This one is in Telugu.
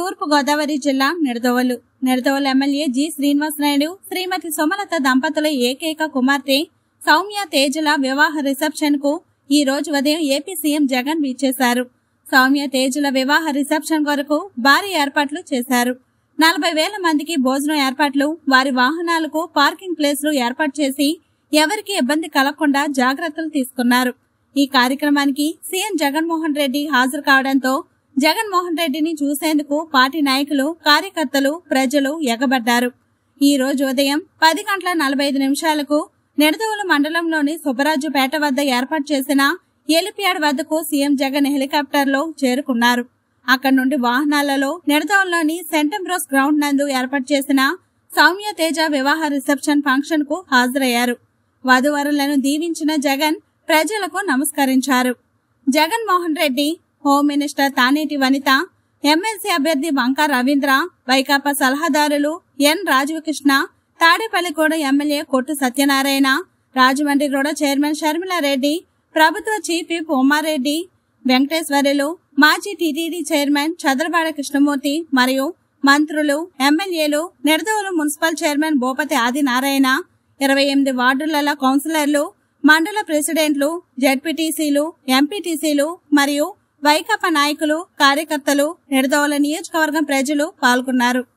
తూర్పు గోదావరి జిల్లా నిడదవోలు నిడదవోలు ఎమ్మెల్యే జి శ్రీనివాసనాయుడు శ్రీమతి సుమలత దంపతుల ఏకైక కుమార్తె సౌమ్య తేజల వివాహ రిసెప్షన్ కు ఈ రోజు ఉదయం ఏపీ సీఎం జగన్ విచ్చేశారు సౌమ్య తేజుల వివాహ రిసెప్షన్ కొరకు భారీ ఏర్పాట్లు చేశారు నలభై వేల మందికి భోజనం ఏర్పాట్లు వారి వాహనాలకు పార్కింగ్ ప్లేస్లు ఏర్పాటు చేసి ఎవరికి ఇబ్బంది కలగకుండా జాగ్రత్తలు తీసుకున్నారు ఈ కార్యక్రమానికి సీఎం జగన్మోహన్ రెడ్డి హాజరు కావడంతో జగన్మోహన్ రెడ్డిని చూసేందుకు పార్టీ నాయకులు కార్యకర్తలు ప్రజలు ఎగబడ్డారు ఈ రోజు ఉదయం పది గంటల నలభై ఐదు నిమిషాలకు నిడదవోలు మండలంలోని సుబ్బరాజుపేట వద్ద ఏర్పాటు చేసిన ఎలిపియాడ్ వద్దకు సీఎం జగన్ హెలికాప్టర్లో చేరుకున్నారు అక్కడి నుండి వాహనాలలో నిడదవోలులోని సెంటెంబ్రోస్ గ్రౌండ్ నందు ఏర్పాటు చేసిన సౌమ్య తేజ వివాహ రిసెప్షన్ ఫంక్షన్ కు హాజరయ్యారు వధువరులను దీవించిన జగన్ ప్రజలకు నమస్కరించారు Jaganmohan Reddy home minister Taneti Vanitha MLC అభ్యర్థి వంక రవీంద్ర వైకాపా సలహాదారులు ఎన్ రాజీవకృష్ణ తాడేపల్లిగూడ ఎమ్మెల్యే కొట్టు సత్యనారాయణ రాజమండ్రిగూడ చైర్మన్ షర్మిలారెడ్డి ప్రభుత్వ చీఫ్ విప్ ఉమారెడ్డి వెంకటేశ్వర్యులు మాజీ టీటీడీ చైర్మన్ చంద్రబాడ కృష్ణమూర్తి మరియు మంత్రులు ఎమ్మెల్యేలు నిడదవోలు మున్సిపల్ చైర్మన్ భూపతి ఆదినారాయణ ఇరవై ఎనిమిది వార్డుల కౌన్సిలర్లు మండల ప్రెసిడెంట్లు జడ్పీటీసీలు ఎంపీటీసీలు మరియు వైకాపా నాయకులు కార్యకర్తలు నిడదవోల నియోజకవర్గం ప్రజలు పాల్గొన్నారు